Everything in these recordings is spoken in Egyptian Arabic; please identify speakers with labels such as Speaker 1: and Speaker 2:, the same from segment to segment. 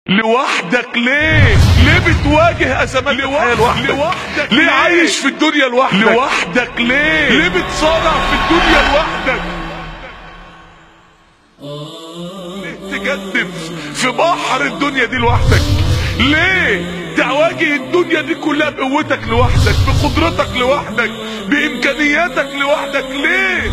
Speaker 1: لوحدك ليه ليه بتواجه ازمات الحياه لوحدك
Speaker 2: لوحدك
Speaker 1: ليه
Speaker 2: ليه؟
Speaker 1: عايش في الدنيا لوحدك
Speaker 2: لوحدك ليه؟
Speaker 1: ليه بتصارع في الدنيا لوحدك ليه تجدف في بحر الدنيا دي لوحدك ليه تواجه الدنيا دي كلها بقوتك لوحدك بقدرتك لوحدك بامكانياتك لوحدك ليه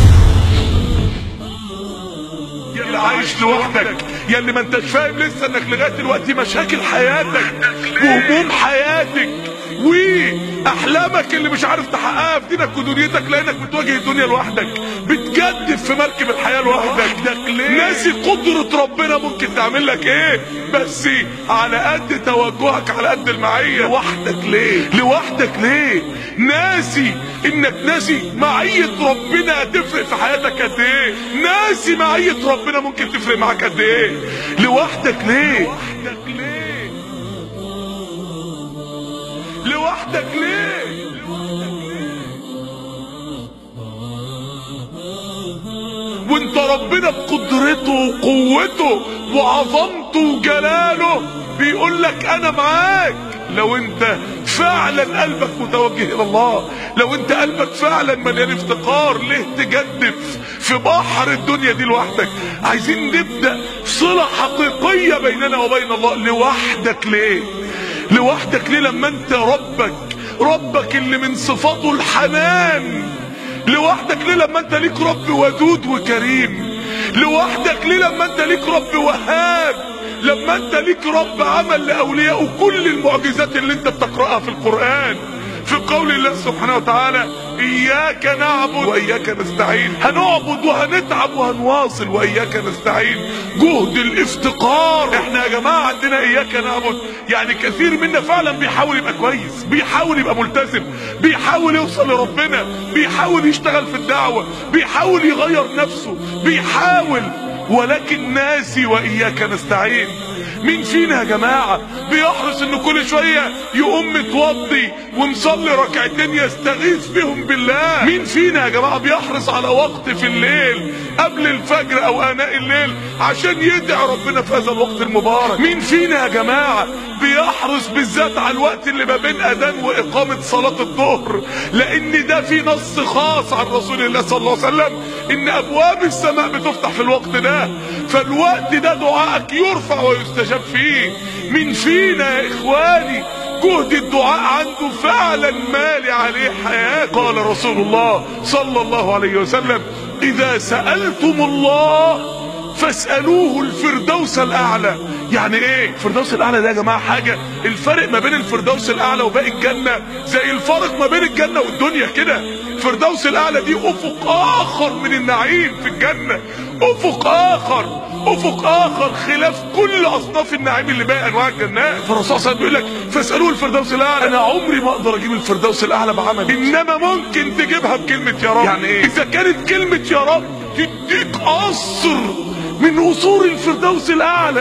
Speaker 1: يا اللي عايش لوحدك يا اللي ما انتش فاهم لسه انك لغايه دلوقتي مشاكل حياتك وهموم حياتك واحلامك اللي مش عارف تحققها في دينك ودنيتك لانك بتواجه الدنيا لوحدك بتجدف في مركب الحياه لوحدك ناسي قدره ربنا ممكن تعمل لك ايه بس على قد توجهك على قد المعيه لوحدك ليه لوحدك ليه ناسي انك ناسي معيه ربنا هتفرق في حياتك قد ايه ناسي معيه ربنا ممكن تفرق معاك قد ايه لوحدك ليه لوحدك ليه لوحدك ليه وانت ربنا بقدرته وقوته وعظمته وجلاله بيقول لك انا معاك لو انت فعلا قلبك متوجه الى الله لو انت قلبك فعلا مليان افتقار ليه تجدف في بحر الدنيا دي لوحدك عايزين نبدا صله حقيقيه بيننا وبين الله لوحدك ليه لوحدك ليه لما انت ربك ربك اللي من صفاته الحنان لوحدك ليه لما انت ليك رب ودود وكريم لوحدك ليه لما انت ليك رب وهاب لما انت ليك رب عمل لاوليائه كل المعجزات اللي انت بتقراها في القران في قول الله سبحانه وتعالى اياك نعبد واياك نستعين هنعبد وهنتعب وهنواصل واياك نستعين جهد الافتقار احنا يا جماعه عندنا اياك نعبد يعني كثير منا فعلا بيحاول يبقى كويس بيحاول يبقى ملتزم بيحاول يوصل لربنا بيحاول يشتغل في الدعوه بيحاول يغير نفسه بيحاول ولكن ناسي واياك نستعين مين فينا يا جماعة بيحرص انه كل شوية يقوم متوضي ومصلي ركعتين يستغيث بهم بالله مين فينا يا جماعة بيحرص على وقت في الليل قبل الفجر او اناء الليل عشان يدعي ربنا في هذا الوقت المبارك مين فينا يا جماعة بيحرص بالذات على الوقت اللي ما بين اذان واقامة صلاة الظهر لان ده في نص خاص عن رسول الله صلى الله عليه وسلم ان ابواب السماء بتفتح في الوقت ده فالوقت ده دعائك يرفع ويستجاب فيه مين فينا يا اخواني جهد الدعاء عنده فعلا مالي عليه حياة قال رسول الله صلى الله عليه وسلم اذا سألتم الله فاسألوه الفردوس الاعلى يعني ايه الفردوس الاعلى ده يا جماعة حاجة الفرق ما بين الفردوس الاعلى وباقي الجنة زي الفرق ما بين الجنة والدنيا كده الفردوس الاعلى دي افق اخر من النعيم في الجنة افق اخر افق اخر خلاف كل اصناف النعيم اللي باقي انواع الجنات فالرسول صلى الله عليه وسلم بيقول لك فاسالوه الفردوس الاعلى انا عمري ما اقدر اجيب الفردوس الاعلى بعمل انما ممكن تجيبها بكلمه يا رب يعني ايه اذا كانت كلمه يا رب تديك قصر من قصور الفردوس الاعلى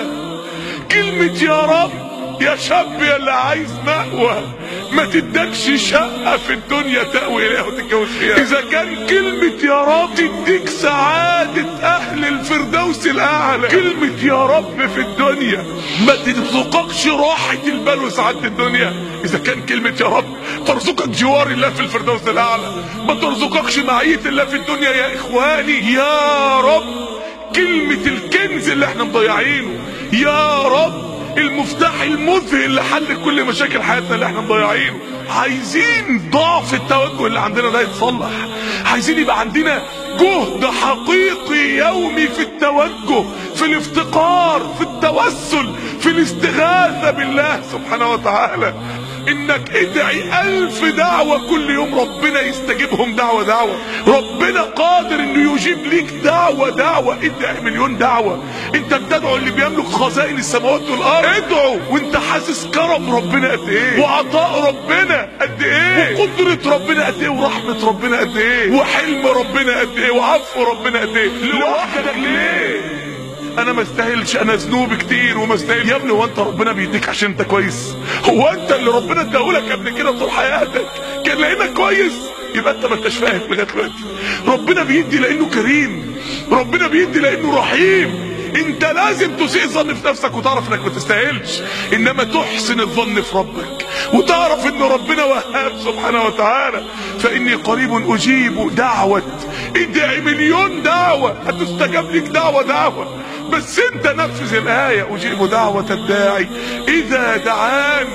Speaker 1: كلمه يا رب يا شاب يا اللي عايز مأوى ما تدكش شقة في الدنيا تأوي إليها وتتجوز فيها إذا كان كلمة يا رب تديك سعادة أهل الفردوس الأعلى كلمة يا رب في الدنيا ما ترزقكش راحة البال وسعادة الدنيا إذا كان كلمة يا رب ترزقك جوار الله في الفردوس الأعلى ما ترزقكش معية الله في الدنيا يا إخواني يا رب كلمة الكنز اللي احنا مضيعينه يا رب المفتاح المذهل لحل كل مشاكل حياتنا اللي احنا مضيعينه عايزين ضعف التوجه اللي عندنا ده يتصلح عايزين يبقى عندنا جهد حقيقي يومي في التوجه في الافتقار في التوسل في الاستغاثة بالله سبحانه وتعالى انك ادعي الف دعوة كل يوم ربنا يستجيبهم دعوة دعوة ربنا قادر انه يجيب ليك دعوة دعوة ادعي مليون دعوة انت بتدعو اللي بيملك خزائن السماوات والارض ادعو وانت حاسس كرم ربنا قد ايه وعطاء ربنا قد ايه وقدرة ربنا قد ايه ورحمة ربنا قد ايه وحلم ربنا قد ايه وعفو ربنا قد ايه لوحدك ليه انا ما استاهلش انا ذنوب كتير وما استاهل يا ابني هو انت ربنا بيديك عشان انت كويس هو انت اللي ربنا اداهولك قبل كده طول حياتك كان لانك كويس يبقى انت ما انتش فاهم لغايه دلوقتي ربنا بيدي لانه كريم ربنا بيدي لانه رحيم انت لازم تسيء الظن في نفسك وتعرف انك ما تستاهلش انما تحسن الظن في ربك وتعرف ان ربنا وهاب سبحانه وتعالى فاني قريب اجيب دعوة ادعي مليون دعوة هتستجاب لك دعوة دعوة بس انت نفذ الاية اجيب دعوة الداعي اذا دعان